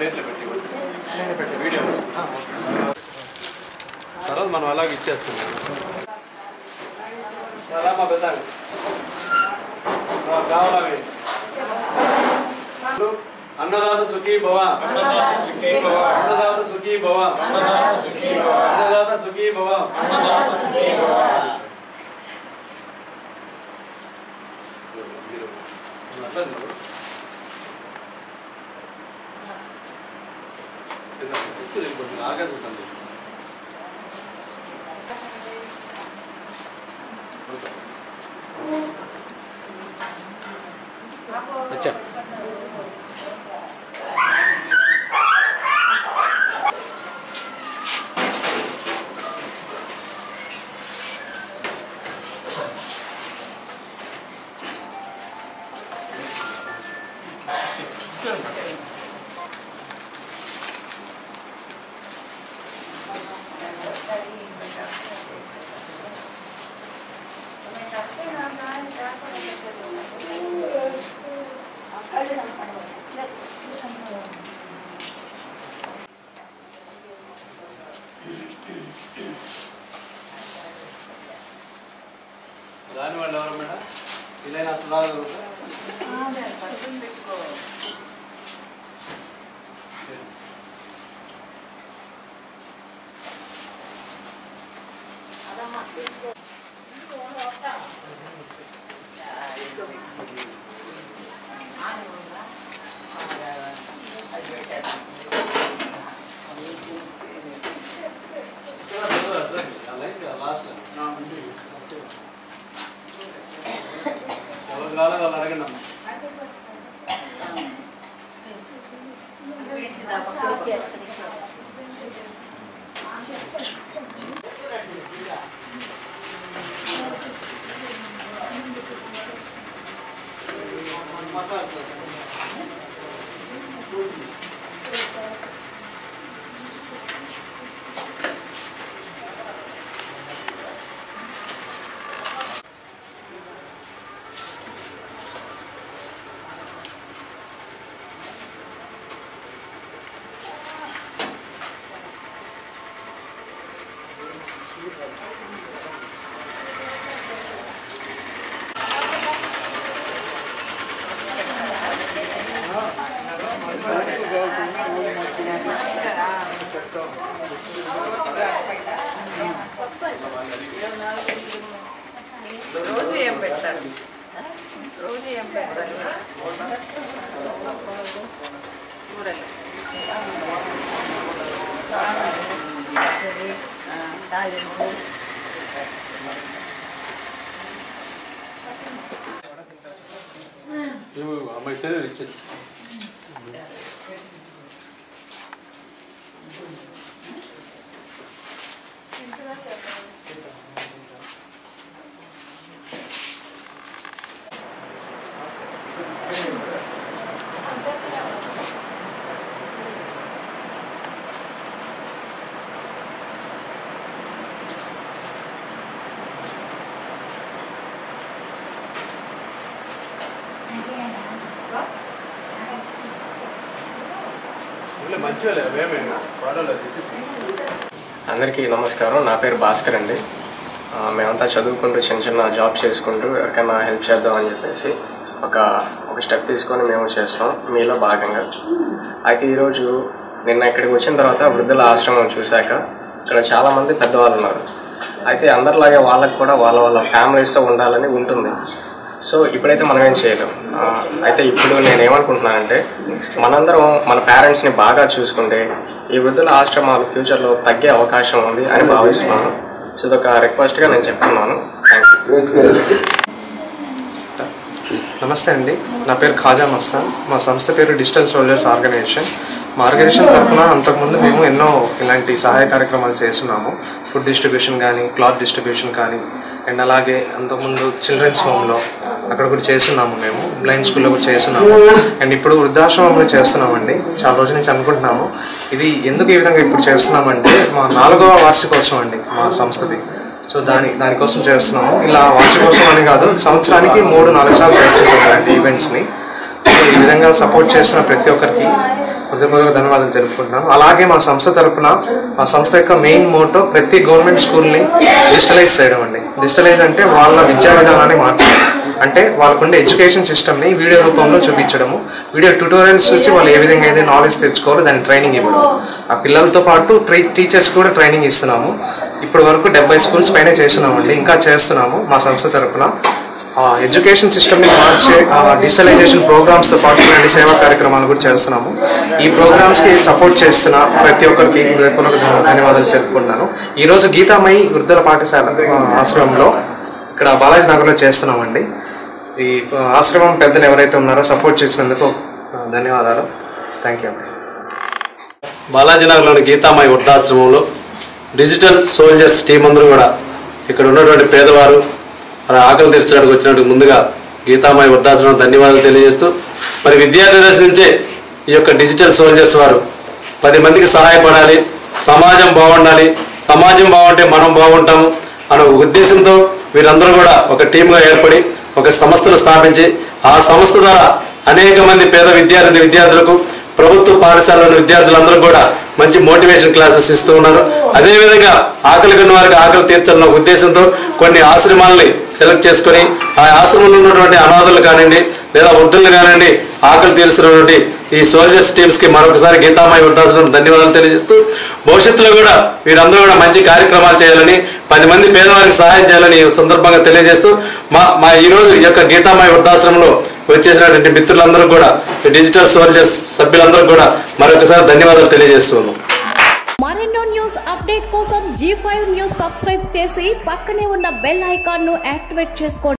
ప్లేట్లో పెట్టి ఇవ్వండి. వీడియో వస్తుంది. తర్వాత మనం అలాగే ఇచ్చేస్తాం రామా పెద్ద కావాలవి అన్నదాత సుఖీ భవ అన్నదాత సుఖీ భవ అన్నదాత సుఖీ భవ అన్నదాత సుఖీ భవ తీసుకెళ్ళిపోతుంది ఆగేస్తుంది అచ్చా దాని వాళ్ళు ఎవరు మేడం ఇలా అసలు రాగలుగుతా లాస్ట్ ఎవరు రాలేదు వాళ్ళు అడగండి అమ్మా రోజు ఏం పెడతారు రోజు ఏం పెడతారు కూరలు ఇవ్వు, అమ్మాయి తెలియదు ఇచ్చేసి ఊళ్ళో మంచిగా లేదు మేమే వాళ్ళలో ఇచ్చేసి అందరికీ నమస్కారం నా పేరు భాస్కర్ అండి ఆ, మేమంతా చదువుకుంటూ చిన్న చిన్న జాబ్ చేసుకుంటూ ఎవరికైనా హెల్ప్ చేద్దామని చెప్పేసి ఒక ఒక స్టెప్ తీసుకొని మేము చేస్తున్నాం మీలో భాగంగా అయితే ఈరోజు నిన్న ఇక్కడికి వచ్చిన తర్వాత వృద్ధుల ఆశ్రమం చూశాక ఇక్కడ చాలామంది పెద్దవాళ్ళు ఉన్నారు అయితే అందరిలాగే వాళ్ళకి కూడా వాళ్ళ వాళ్ళ ఫ్యామిలీస్తో ఉండాలని ఉంటుంది సో ఇప్పుడైతే మనం ఏం చేయలేం ఆ, అయితే ఇప్పుడు నేను ఏమనుకుంటున్నానంటే మనందరం మన పేరెంట్స్ని బాగా చూసుకుంటే ఈ వృద్ధుల ఆశ్రమాలు ఫ్యూచర్లో తగ్గే అవకాశం ఉంది అని భావిస్తున్నాను సో ఇదొక రిక్వెస్ట్గా నేను చెప్తున్నాను థ్యాంక్ యూ నమస్తే అండి నా పేరు ఖాజా మస్తాన్ మా సంస్థ పేరు డిజిటల్ సోల్జర్స్ ఆర్గనైజేషన్ మా ఆర్గనైజేషన్ తరఫున అంతకుముందు మేము ఎన్నో ఇలాంటి సహాయ కార్యక్రమాలు చేస్తున్నాము ఫుడ్ డిస్ట్రిబ్యూషన్ కానీ క్లాత్ డిస్ట్రిబ్యూషన్ కానీ అండ్ అలాగే అంతకుముందు చిల్డ్రన్స్ హోమ్లో అక్కడ కూడా చేస్తున్నాము మేము బ్లైండ్ స్కూల్లో కూడా చేస్తున్నాము అండ్ ఇప్పుడు వృద్ధాశ్రమంలో చేస్తున్నామండి చాలా రోజుల నుంచి అనుకుంటున్నాము ఇది ఎందుకు ఈ విధంగా ఇప్పుడు చేస్తున్నామంటే మా నాలుగవ వార్షికోత్సవం అండి మా సంస్థది సో దాని దానికోసం చేస్తున్నాము ఇలా వార్షికోత్సవం అని కాదు సంవత్సరానికి మూడు నాలుగు సార్లు చేస్తున్నాం ఇలాంటి ఈవెంట్స్ని సో ఈ విధంగా సపోర్ట్ చేస్తున్న ప్రతి ఒక్కరికి హృదయపూర్వక ధన్యవాదాలు తెలుపుకుంటున్నాను అలాగే మా సంస్థ తరపున మా సంస్థ యొక్క మెయిన్ మోటో ప్రతి గవర్నమెంట్ స్కూల్ని డిజిటలైజ్ చేయడం అండి డిజిటలైజ్ అంటే వాళ్ళ విద్యా విధానాన్ని మార్చడం అంటే వాళ్ళకుండే ఎడ్యుకేషన్ సిస్టమ్ని వీడియో రూపంలో చూపించడము వీడియో ట్యూటోరియల్స్ చూసి వాళ్ళు ఏ విధంగా అయితే నాలెడ్జ్ తెచ్చుకోవాలో దాన్ని ట్రైనింగ్ ఇవ్వడం ఆ పిల్లలతో పాటు ట్రై టీచర్స్ కూడా ట్రైనింగ్ ఇస్తున్నాము ఇప్పటి వరకు డెబ్బై స్కూల్స్ పైన చేస్తున్నామండి ఇంకా చేస్తున్నాము మా సంస్థ తరపున ఆ ఎడ్యుకేషన్ సిస్టమ్ని మార్చే ఆ డిజిటలైజేషన్ ప్రోగ్రామ్స్తో పాటు ఇలాంటి సేవా కార్యక్రమాలు కూడా చేస్తున్నాము ఈ ప్రోగ్రామ్స్కి సపోర్ట్ చేస్తున్న ప్రతి ఒక్కరికి హృదయపూర్వక ధన్య- ధన్యవాదాలు చెప్పుకుంటున్నాను ఈరోజు గీతామయి వృద్ధుల పాఠశాల ఆ, ఆశ్రమంలో ఇక్కడ బాలాజీ నగర్లో చేస్తున్నామండి ఈ ఆ, ఆశ్రమం పెద్దలు ఎవరైతే ఉన్నారో సపోర్ట్ చేసినందుకు ఆ, ధన్యవాదాలు థ్యాంక్ యూ బాలాజీనగర్లోని గీతామాయి వృద్ధాశ్రమంలో డిజిటల్ సోల్జర్స్ టీం అందరూ కూడా ఇక్కడ ఉన్నటువంటి పేదవారు మరి ఆకలి తీర్చడానికి వచ్చినట్టు ముందుగా గీతామాయి వృద్ధాశ్రమం ధన్యవాదాలు తెలియజేస్తూ మరి విద్యార్థి దశ నుంచే ఈ యొక్క డిజిటల్ సోల్జర్స్ వారు పది మందికి సహాయపడాలి సమాజం బాగుండాలి సమాజం బాగుంటే మనం బాగుంటాము అనే ఒక ఉద్దేశంతో వీరందరూ కూడా ఒక టీంగా ఏర్పడి ఒక సంస్థను స్థాపించి ఆ సంస్థ ద్వారా అనేక మంది పేద విద్యార్థి విద్యార్థులకు ప్రభుత్వ పాఠశాలలోని విద్యార్థులందరూ కూడా మంచి మోటివేషన్ క్లాసెస్ ఇస్తూ ఉన్నారు అదేవిధంగా ఆకలి కొన్న వారికి ఆకలి తీర్చాలన్న ఉద్దేశంతో కొన్ని ఆశ్రమాలని సెలెక్ట్ చేసుకొని ఆ ఆశ్రమంలో ఉన్నటువంటి అనాథులు కానివ్వండి లేదా వృద్ధులు కానివ్వండి ఆకలి తీరుస్తున్నటువంటి ఈ సోల్జర్స్ టీమ్స్ కి మరొకసారి గీతామాయి వృద్ధాశ్రమం ధన్యవాదాలు తెలియజేస్తూ భవిష్యత్తులో కూడా వీరందరూ కూడా మంచి కార్యక్రమాలు చేయాలని పది మంది పేదవారికి సహాయం చేయాలని ఈ సందర్భంగా తెలియజేస్తూ మా మా ఈ రోజు ఈ యొక్క గీతామాయి వృద్ధాశ్రమంలో వచ్చేసినటువంటి మిత్రులందరూ కూడా ఈ డిజిటల్ సోల్జర్స్ సభ్యులందరూ కూడా మరొకసారి ధన్యవాదాలు తెలియజేస్తున్నాను మరెన్నో న్యూస్ అప్డేట్ కోసం జీ ఫైవ్ న్యూస్ సబ్స్క్రైబ్ చేసి పక్కనే ఉన్న బెల్ ఐకాన్ ను యాక్టివేట్ చేసుకోండి